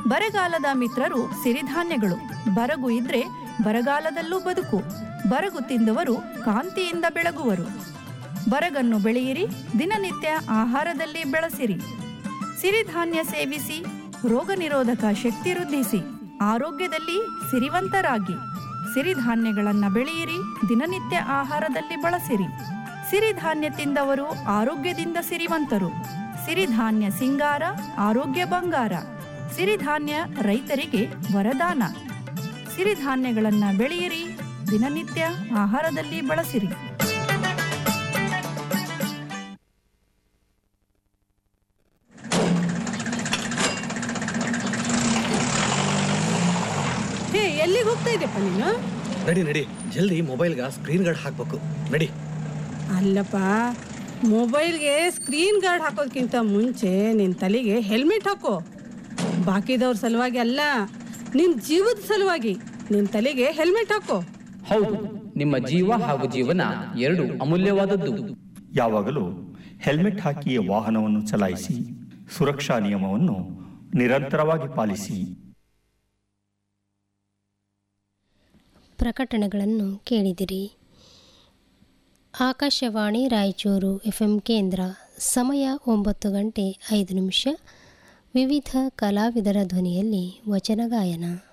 ಬರಗಾಲದ ಮಿತ್ರರು ಸಿರಿಧಾನ್ಯಗಳು ಬರಗು ಇದ್ರೆ ಬರಗಾಲದಲ್ಲೂ ಬದುಕು ಬರಗು ತಿಂದವರು ಕಾಂತಿಯಿಂದ ಬೆಳಗುವರು ಬರಗನ್ನು ಬೆಳೆಯಿರಿ ದಿನನಿತ್ಯ ಆಹಾರದಲ್ಲಿ ಬೆಳೆಸಿರಿ ಸಿರಿಧಾನ್ಯ ಸೇವಿಸಿ ರೋಗ ನಿರೋಧಕ ಶಕ್ತಿ ವೃದ್ಧಿಸಿ ಆರೋಗ್ಯದಲ್ಲಿ ಸಿರಿವಂತರಾಗಿ ಸಿರಿಧಾನ್ಯಗಳನ್ನ ಬೆಳೆಯಿರಿ ದಿನನಿತ್ಯ ಆಹಾರದಲ್ಲಿ ಬಳಸಿರಿ ಸಿರಿಧಾನ್ಯ ತಿಂದವರು ಆರೋಗ್ಯದಿಂದ ಸಿರಿವಂತರು ಸಿರಿಧಾನ್ಯ ಸಿಂಗಾರ ಆರೋಗ್ಯ ಬಂಗಾರ ಸಿರಿಧಾನ್ಯ ರೈತರಿಗೆ ವರದಾನ ಸಿರಿಧಾನ್ಯಗಳನ್ನ ಬೆಳೆಯಿರಿ ದಿನನಿತ್ಯ ಆಹಾರದಲ್ಲಿ ಬಳಸಿರಿ ಹೇ ಎಲ್ಲಿಗೆ ಹೋಗ್ತಾ ಇದೆಯಪ್ಪ ನೀನು ನಡಿ ನಡಿ ಜಲ್ದಿ ಮೊಬೈಲ್ಗೆ ಸ್ಕ್ರೀನ್ ಗಾರ್ಡ್ ಹಾಕ್ಬೇಕು ನಡಿ ಅಲ್ಲಪ್ಪ ಮೊಬೈಲ್ಗೆ ಸ್ಕ್ರೀನ್ ಗಾರ್ಡ್ ಹಾಕೋದಕ್ಕಿಂತ ಮುಂಚೆ ನಿನ್ನ ತಲೆಗೆ ಹೆಲ್ಮೆಟ್ ಹಾಕೋ ಬಾಕಿದವ್ರ ಸಲುವಾಗಿ ಅಲ್ಲ ನಿನ್ನ ಜೀವದ ಸಲುವಾಗಿ ನಿನ್ನ ತಲೆಗೆ ಹೆಲ್ಮೆಟ್ ಹಾಕೋ ಹೌದು ನಿಮ್ಮ ಜೀವ ಹಾಗೂ ಜೀವನ ಎರಡು ಅಮೂಲ್ಯವಾದದ್ದು ಯಾವಾಗಲೂ ಹೆಲ್ಮೆಟ್ ಹಾಕಿ ವಾಹನವನ್ನು ಚಲಾಯಿಸಿ ಸುರಕ್ಷಾ ನಿಯಮವನ್ನು ನಿರಂತರವಾಗಿ ಪಾಲಿಸಿ ಪ್ರಕಟಣೆಗಳನ್ನು ಕೇಳಿದಿರಿ ಆಕಾಶವಾಣಿ ರಾಯಚೂರು ಎಫ್ ಎಂ ಕೇಂದ್ರ ಸಮಯ ಒಂಬತ್ತು ಗಂಟೆ ಐದು ನಿಮಿಷ ವಿವಿಧ ಕಲಾವಿದರ ಧ್ವನಿಯಲ್ಲಿ ವಚನ ಗಾಯನ